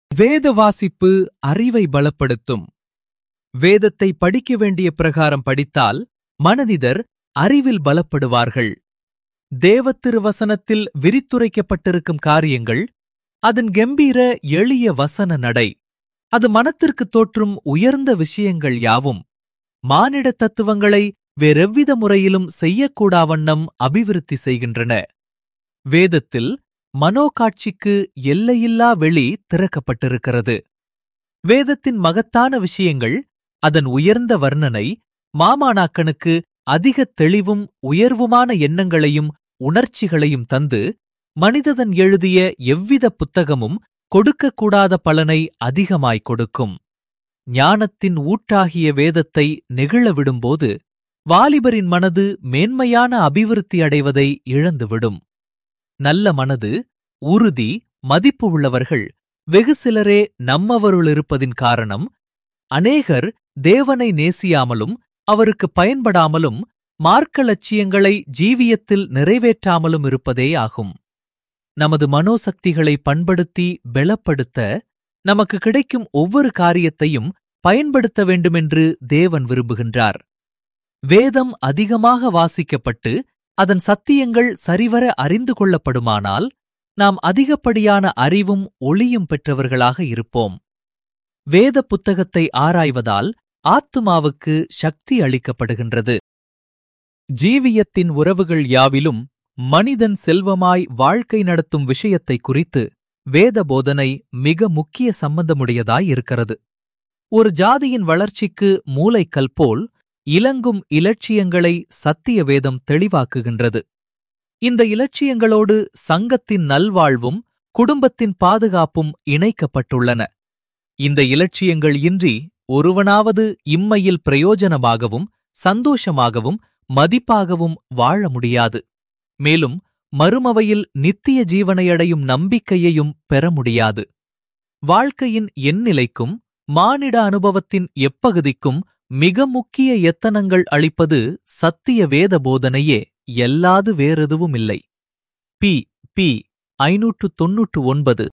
வேத வாசிப்பு அறிவை பலப்படுத்தும் வேதத்தை படிக்க வேண்டிய பிரகாரம் படித்தால் மனதிதர் அறிவில் பலப்படுவார்கள் தேவத்திருவசனத்தில் விரித்துரைக்கப்பட்டிருக்கும் காரியங்கள் அதன் கெம்பீர எளிய வசன நடை அது மனத்திற்கு தோற்றும் உயர்ந்த விஷயங்கள் யாவும் மானிட தத்துவங்களை வேறெவ்வித முறையிலும் செய்யக்கூடாவண்ணம் அபிவிருத்தி செய்கின்றன வேதத்தில் மனோகாட்சிக்கு எல்லையில்லா வெளி திறக்கப்பட்டிருக்கிறது வேதத்தின் மகத்தான விஷயங்கள் அதன் உயர்ந்த வர்ணனை மாமானாக்கனுக்கு அதிக தெளிவும் உயர்வுமான எண்ணங்களையும் உணர்ச்சிகளையும் தந்து மனிததன் எழுதிய எவ்வித புத்தகமும் கொடுக்கக்கூடாத பலனை அதிகமாய் கொடுக்கும் ஞானத்தின் ஊட்டாகிய வேதத்தை நெகிழ விடும்போது வாலிபரின் மனது மேன்மையான அபிவிருத்தி அடைவதை இழந்துவிடும் நல்ல மனது உறுதி மதிப்பு உள்ளவர்கள் வெகு சிலரே நம்மவருளிருப்பதின் காரணம் அநேகர் தேவனை நேசியாமலும் அவருக்கு பயன்படாமலும் மார்க்க லட்சியங்களை ஜீவியத்தில் நிறைவேற்றாமலும் இருப்பதே ஆகும் நமது மனோசக்திகளை பண்படுத்தி பெலப்படுத்த நமக்கு கிடைக்கும் ஒவ்வொரு காரியத்தையும் பயன்படுத்த வேண்டுமென்று தேவன் விரும்புகின்றார் வேதம் அதிகமாக வாசிக்கப்பட்டு அதன் சத்தியங்கள் சரிவர அறிந்து கொள்ளப்படுமானால் நாம் அதிகப்படியான அறிவும் ஒளியும் பெற்றவர்களாக இருப்போம் வேத புத்தகத்தை ஆராய்வதால் ஆத்துமாவுக்கு சக்தி அளிக்கப்படுகின்றது ஜீவியத்தின் உறவுகள் யாவிலும் மனிதன் செல்வமாய் வாழ்க்கை நடத்தும் விஷயத்தை குறித்து வேத போதனை மிக முக்கிய சம்பந்தமுடையதாய் இருக்கிறது ஒரு ஜாதியின் வளர்ச்சிக்கு மூளைக்கல் போல் இலங்கும் இலட்சியங்களை சத்திய வேதம் தெளிவாக்குகின்றது இந்த இலட்சியங்களோடு சங்கத்தின் நல்வாழ்வும் குடும்பத்தின் பாதுகாப்பும் இணைக்கப்பட்டுள்ளன இந்த இலட்சியங்கள் இன்றி ஒருவனாவது இம்மையில் பிரயோஜனமாகவும் சந்தோஷமாகவும் மதிப்பாகவும் வாழ முடியாது மேலும் மறுமவையில் நித்திய ஜீவனையடையும் நம்பிக்கையையும் பெற முடியாது வாழ்க்கையின் எந்நிலைக்கும் மானிட அனுபவத்தின் எப்பகுதிக்கும் மிக முக்கிய எத்தனங்கள் அளிப்பது சத்திய வேத போதனையே எல்லாது வேறெதுவுமில்லை பி பி ஐநூற்று தொன்னூற்று ஒன்பது